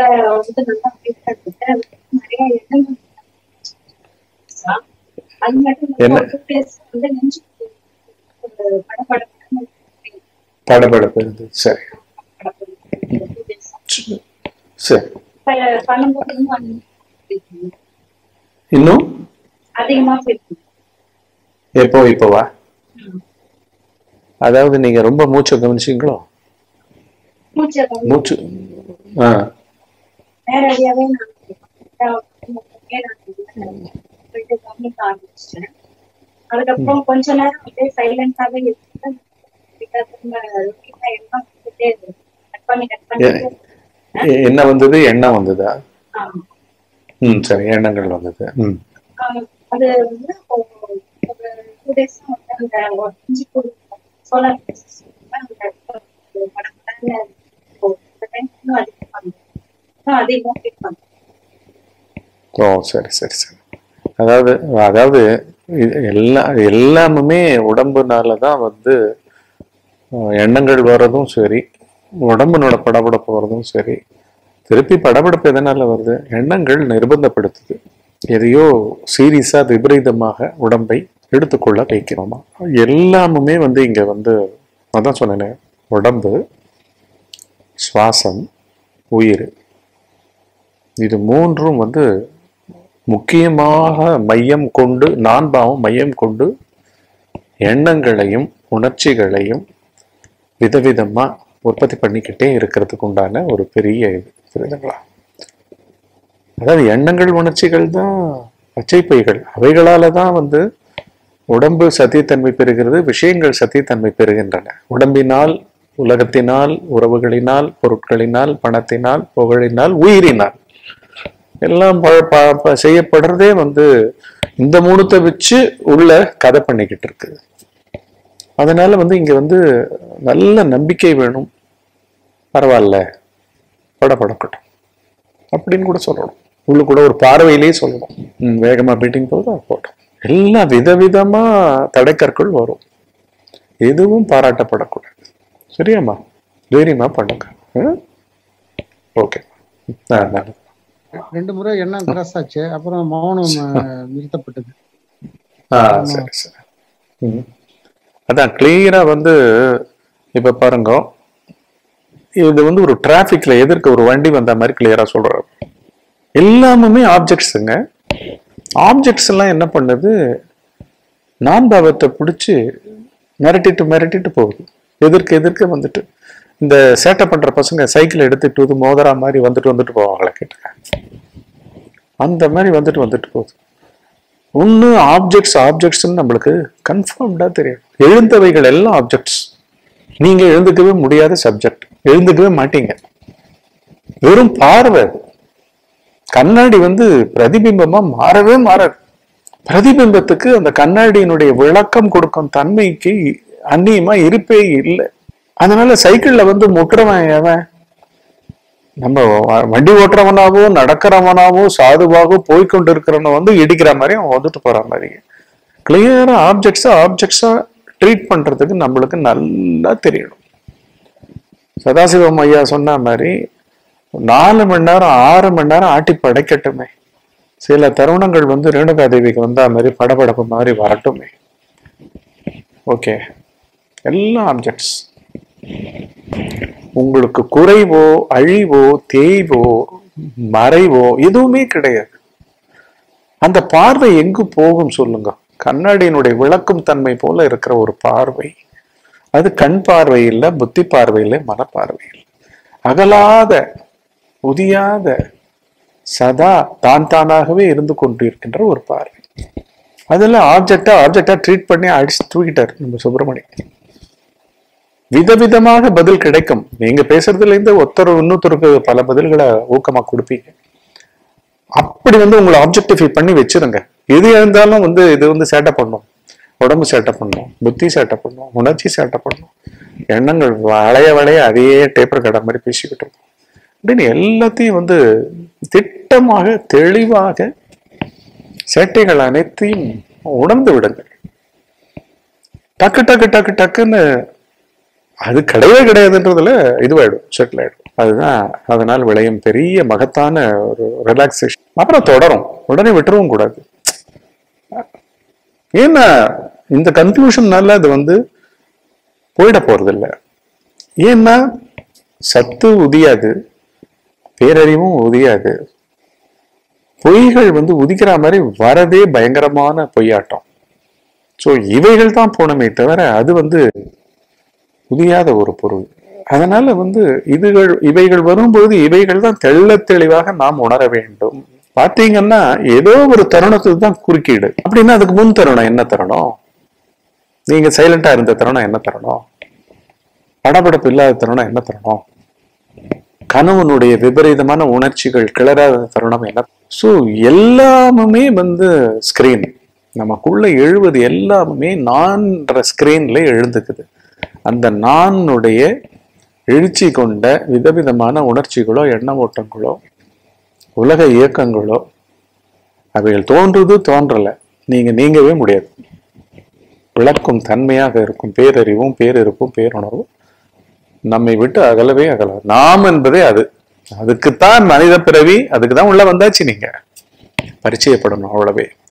வந்து நல்லா ஃபிட்டா இருக்கு அதுக்கு நிறைய எண்ணங்கள் அது மட்டும் என்ன? இல்லாம டூ டேஸ் வந்து நெஞ்சு ஒரு படபடப்பு படபடப்பு இருந்தது சரி டூ டேஸ் சரி பண்ணும்போது இன்னும் அதிகமா இன்னும் அதிகமா feel பண்ணும். எப்போ இப்போவா அதாவது நீங்க ரொம்ப மூச்சை கவனிச்சீங்களோ மூச்சை வந்து மூச்சு ஆ நேரடியாவே நான் போயிட்டு கவனிக்க ஆரம்பிச்சிட்டேன் அதுக்கப்புறம் கொஞ்ச நேரம் அப்படியே சைலண்டாவே இருக்கு திரும்ப routine ஆ எல்லாம் வந்துட்டே இருக்கு. cut பண்ணி cut பண்ணி எ- என்ன வந்தது எண்ணம் வந்ததா ஆமா. ம் சரி எண்ணங்கள் வந்தது ம் ஆஹ் அது வந்து ஒரு ஒரு டூ டேஸ் வந்து அந்த ஒரு இஞ்சி பொடி சோலார் அந்த படத்துல இன்னும் அதிகமா பண்ணும். இன்னும் அதிகமா feel பண்ணும். ஓ சரி சரி சரி அதாவது அதாவது இது எல்லா எல்லாமுமே உடம்புனால தான் வந்து அஹ், எண்ணங்கள் வர்றதும் சரி உடம்புனோட படபடப்பு வர்றதும் சரி திருப்பி படபடப்பு எதனால வருது எண்ணங்கள் நிர்பந்தப்படுத்துது எதையோ சீரியஸா விபரீதமாக உடம்பை எடுத்துக்கொள்ள வைக்கிறோமா எல்லாமுமே வந்து இங்க வந்து அதான் சொன்னேனே உடம்பு சுவாசம் உயிர் இது மூன்றும் வந்து முக்கியமாக மையம் கொண்டு நான் பாவம் மையம் கொண்டு எண்ணங்களையும் உணர்ச்சிகளையும் விதவிதமா உற்பத்தி பண்ணிக்கிட்டே இருக்கிறதுக்கு உண்டான ஒரு பெரிய இது புரியுதுங்களா அதாவது எண்ணங்கள் உணர்ச்சிகள் தான் பச்சை பைகள் அவைகளால தான் வந்து உடம்பு சத்தியத்தன்மை பெறுகிறது விஷயங்கள் சத்தியத்தன்மை பெறுகின்றன உடம்பினால் உலகத்தினால் உறவுகளினால் பொருட்களினால் பணத்தினால் புகழினால் உயிரினால் எல்லாம் ப- ப- ப- செய்யப்படுறதே வந்து இந்த மூணுத்தை வச்சு உள்ள கதை பண்ணிக்கிட்டு இருக்குது அதனால வந்து இங்க வந்து நல்ல நம்பிக்கை வேணும் பரவாயில்ல படப்படக்கட்டும் அப்படின்னு கூட சொல்லணும் உள்ள கூட ஒரு பார்வையிலேயே சொல்லணும் ம், வேகமா மீட்டிங் போகுதா போட்டோம் எல்லாம் விதவிதமா தடைக்கற்கள் வரும் எதுவும் பாராட்டப்படக்கூடாது சரியாம்மா தைரியமா பண்ணுங்க ஓகே நல்லது ரெண்டு முறை எண்ணம் கிராஸ் ஆச்சு அப்புறம் மௌனம் அஹ், நிறுத்தப்பட்டது ஆ சரி சரி ம். அதான் கிளியரா வந்து இப்ப பாருங்க இது வந்து ஒரு டிராபிக்ல எதிர்க்க ஒரு வண்டி வந்த மாதிரி கிளியரா சொல்றாரு எல்லாமுமே ஆப்ஜெக்ட்ஸுங்க ஆப்ஜெக்ட்ஸ் எல்லாம் என்ன பண்ணுது நான் பாவத்தை பிடிச்சி மிரட்டிட்டு மிரட்டிட்டு போகுது எதிர்க்க எதிர்க்க வந்துட்டு இந்த சேட்டை பண்ற பசங்க சைக்கிள் எடுத்துட்டு வந்து மோதரா மாதிரி வந்துட்டு வந்துட்டு போவாங்களே கேட்டுக்க அந்த மாதிரி வந்துட்டு வந்துட்டு போகுது ஒன்று ஆப்ஜெக்ட்ஸ் ஆப்ஜெக்ட்ஸ்னு நம்மளுக்கு கன்ஃபார்ம்டா தெரியும் எழுந்தவைகள் எல்லாம் ஆப்ஜெக்ட்ஸ் நீங்க எழுந்துக்கவே முடியாத சப்ஜெக்ட் எழுந்துக்கவே மாட்டீங்க வெறும் பார்வை அது. கண்ணாடி வந்து பிரதிபிம்பமா மாறவே மாறாது பிரதிபிம்பத்துக்கு அந்த கண்ணாடியினுடைய விளக்கம் கொடுக்கும் தன்மைக்கு அந்நியமா இருப்பே இல்லை அதனால சைக்கிள்ல வந்து முட்டுறவன் எவன் நம்ம வ- வண்டி ஓட்டுறவனாவோ நடக்கிறவனாவோ சாதுவாகவோ போய்க்கொண்டு இருக்கிறவன வந்து இடிக்கிற மாதிரி அவன் வந்துட்டு போற மாதிரி கிளியரா ஆப்ஜெக்ட்ஸா ஆப்ஜெக்ட்ஸா ட்ரீட் பண்றதுக்கு நம்மளுக்கு நல்லா தெரியணும் சதாசிவம் ஐயா சொன்ன மாதிரி நாலு மணி நேரம் ஆறு மணி நேரம் ஆட்டி படைக்கட்டுமே சில தருணங்கள் வந்து ரேணுகா தேவிக்கு வந்தா மாதிரி படபடப்பு மாதிரி வரட்டுமே ஓகே எல்லாம் ஆப்ஜெக்ட்ஸ் உங்களுக்கு குறைவோ அழிவோ தேய்வோ மறைவோ எதுவுமே கிடையாது அந்த பார்வை எங்கு போகும் சொல்லுங்க கண்ணாடியினுடைய விளக்கும் தன்மை போல இருக்கிற ஒரு பார்வை அது கண் பார்வை இல்ல புத்தி பார்வை இல்லை மனப்பார்வை இல்லை அகலாத உதியாத சதா தான் தானாகவே இருந்து கொண்டிருக்கின்ற ஒரு பார்வை அதெல்லாம் ஆப்ஜெக்டா ஆப்ஜெக்டா ட்ரீட் பண்ணி அடிச்சு தூக்கிட்டார் நம்ம சுப்பிரமணியன் விதவிதமாக பதில் கிடைக்கும் நீங்க பேசுறதுல இருந்து ஒருத்தர் இன்னொருத்தருக்கு பல பதில்களை ஊக்கமா கொடுப்பீங்க அப்படி வந்து உங்களை ஆப்ஜெக்டிஃபை பண்ணி வச்சிருங்க எது எழுந்தாலும் வந்து இது வந்து சேட்டை பண்ணும் உடம்பு சேட்டை பண்ணும் புத்தி சேட்டை பண்ணும் உணர்ச்சி சேட்டை பண்ணும் எண்ணங்கள் வளைய வளைய அதையே டேப்பர் கடை மாதிரி பேசிக்கிட்டு இருக்கும் அப்படின்னு எல்லாத்தையும் வந்து திட்டமாக தெளிவாக சேட்டைகள் அனைத்தையும் உணர்ந்து விடுங்கள் டக்கு டக்கு டக்கு டக்குன்னு அது கிடையவே கிடையாதுன்றதுல இதுவாயிடும் செட்டில் ஆயிடும் அதுதான் அதனால் விளையும் பெரிய மகத்தான ஒரு ரிலாக்ஸேஷன் அப்புறம் தொடரும் உடனே விட்டுறவும் கூடாது ஏன்னா இந்த கன்க்ளூஷன்னால அது வந்து போயிட போறதில்ல ஏன்னா சத்து உதியாது பேரறிவும் உதியாது பொய்கள் வந்து உதிக்கிற மாதிரி வரதே பயங்கரமான பொய்யாட்டம் ஸோ இவைகள் தான் போனமே தவிர அது வந்து உதியாத ஒரு பொருள் அதனால வந்து இதுகள் இவைகள் வரும்போது இவைகள் தான் தெள்ளத் தெளிவாக நாம் உணர வேண்டும் பாத்தீங்கன்னா ஏதோ ஒரு தருணத்துக்கு தான் குறுக்கீடு அப்படின்னா அதுக்கு முன் தருணம் என்ன தருணம் நீங்க சைலண்டா இருந்த தருணம் என்ன தருணம் படபடப்பு இல்லாத தருணம் என்ன தருணம் கணவனுடைய விபரீதமான உணர்ச்சிகள் கிளறாத தருணம் என்ன ஸோ எல்லாமுமே வந்து ஸ்கிரீன் நமக்குள்ள எழுவது எல்லாமே நான்ற ஸ்கிரீன்ல எழுந்துக்குது அந்த நானுடைய எழுச்சி கொண்ட விதவிதமான உணர்ச்சிகளோ எண்ண ஓட்டங்களோ உலக இயக்கங்களோ அவைகள் தோன்றுது தோன்றல நீங்க நீங்கவே முடியாது விளக்கும் தன்மையாக இருக்கும் பேரறிவும் பேரிருப்பும் பேருணர்வும் நம்மை விட்டு அகலவே அகல நாம் என்பதே அது அதுக்குத்தான் மனித பிறவி அதுக்கு தான் உள்ள வந்தாச்சு நீங்க பரிச்சயப்படணும் அவ்வளவே